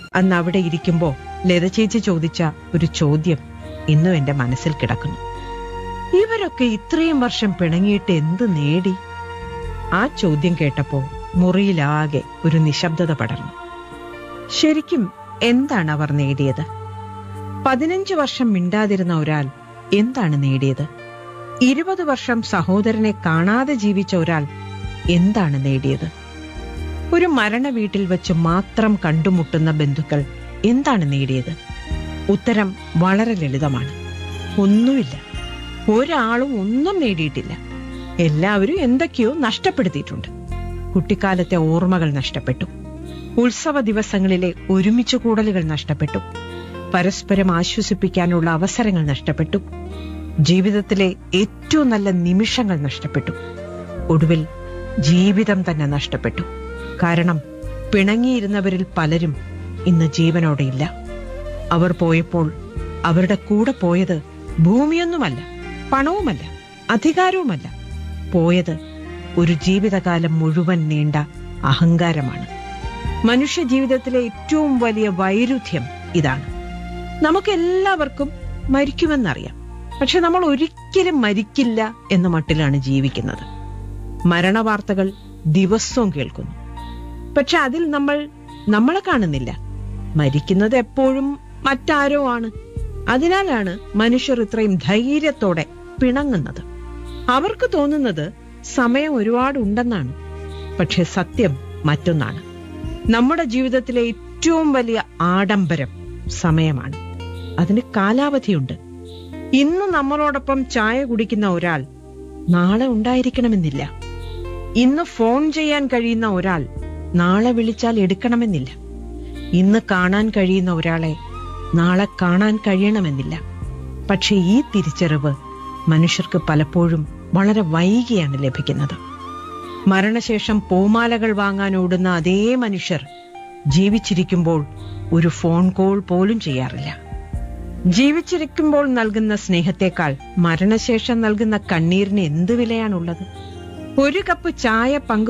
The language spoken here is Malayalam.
അന്ന് അവിടെ ഇരിക്കുമ്പോ ലത ചേച്ചി ചോദിച്ച ഒരു ചോദ്യം ഇന്നും എന്റെ മനസ്സിൽ കിടക്കുന്നു ഇവരൊക്കെ ഇത്രയും വർഷം പിണങ്ങിയിട്ട് എന്ത് നേടി ആ ചോദ്യം കേട്ടപ്പോ മുറിയിലാകെ ഒരു നിശബ്ദത പടർന്നു ശരിക്കും എന്താണ് അവർ നേടിയത് പതിനഞ്ച് വർഷം മിണ്ടാതിരുന്ന ഒരാൾ എന്താണ് നേടിയത് ഇരുപത് വർഷം സഹോദരനെ കാണാതെ ജീവിച്ച ഒരാൾ എന്താണ് നേടിയത് ഒരു മരണ വീട്ടിൽ വെച്ച് മാത്രം കണ്ടുമുട്ടുന്ന ബന്ധുക്കൾ എന്താണ് നേടിയത് ഉത്തരം വളരെ ലളിതമാണ് ഒന്നുമില്ല ഒരാളും ഒന്നും നേടിയിട്ടില്ല എല്ലാവരും എന്തൊക്കെയോ നഷ്ടപ്പെടുത്തിയിട്ടുണ്ട് കുട്ടിക്കാലത്തെ ഓർമ്മകൾ നഷ്ടപ്പെട്ടു ഉത്സവ ദിവസങ്ങളിലെ ഒരുമിച്ച് കൂടലുകൾ നഷ്ടപ്പെട്ടു പരസ്പരം ആശ്വസിപ്പിക്കാനുള്ള അവസരങ്ങൾ നഷ്ടപ്പെട്ടു ജീവിതത്തിലെ ഏറ്റവും നല്ല നിമിഷങ്ങൾ നഷ്ടപ്പെട്ടു ഒടുവിൽ ജീവിതം തന്നെ നഷ്ടപ്പെട്ടു കാരണം പിണങ്ങിയിരുന്നവരിൽ പലരും ഇന്ന് ജീവനോടെയില്ല അവർ പോയപ്പോൾ അവരുടെ കൂടെ പോയത് ഭൂമിയൊന്നുമല്ല പണവുമല്ല അധികാരവുമല്ല പോയത് ഒരു ജീവിതകാലം മുഴുവൻ നീണ്ട അഹങ്കാരമാണ് മനുഷ്യ ജീവിതത്തിലെ ഏറ്റവും വലിയ വൈരുദ്ധ്യം ഇതാണ് നമുക്കെല്ലാവർക്കും മരിക്കുമെന്നറിയാം പക്ഷെ നമ്മൾ ഒരിക്കലും മരിക്കില്ല എന്ന മട്ടിലാണ് ജീവിക്കുന്നത് മരണവാർത്തകൾ ദിവസവും കേൾക്കുന്നു പക്ഷെ അതിൽ നമ്മൾ നമ്മളെ കാണുന്നില്ല മരിക്കുന്നത് എപ്പോഴും മറ്റാരോ ആണ് അതിനാലാണ് മനുഷ്യർ ഇത്രയും ധൈര്യത്തോടെ പിണങ്ങുന്നത് അവർക്ക് തോന്നുന്നത് സമയം ഒരുപാട് ഉണ്ടെന്നാണ് പക്ഷെ സത്യം മറ്റൊന്നാണ് നമ്മുടെ ജീവിതത്തിലെ ഏറ്റവും വലിയ ആഡംബരം സമയമാണ് അതിന് കാലാവധിയുണ്ട് ഇന്ന് നമ്മളോടൊപ്പം ചായ കുടിക്കുന്ന ഒരാൾ നാളെ ഉണ്ടായിരിക്കണമെന്നില്ല ഇന്ന് ഫോൺ ചെയ്യാൻ കഴിയുന്ന ഒരാൾ നാളെ വിളിച്ചാൽ എടുക്കണമെന്നില്ല ഇന്ന് കാണാൻ കഴിയുന്ന ഒരാളെ നാളെ കാണാൻ കഴിയണമെന്നില്ല പക്ഷെ ഈ തിരിച്ചറിവ് മനുഷ്യർക്ക് പലപ്പോഴും വളരെ വൈകിയാണ് ലഭിക്കുന്നത് മരണശേഷം പൂമാലകൾ വാങ്ങാൻ ഓടുന്ന അതേ മനുഷ്യർ ജീവിച്ചിരിക്കുമ്പോൾ ഒരു ഫോൺ കോൾ പോലും ചെയ്യാറില്ല ജീവിച്ചിരിക്കുമ്പോൾ നൽകുന്ന സ്നേഹത്തെക്കാൾ മരണശേഷം നൽകുന്ന കണ്ണീരിന് എന്ത് വിലയാണുള്ളത് ഒരു കപ്പ് ചായ പങ്കു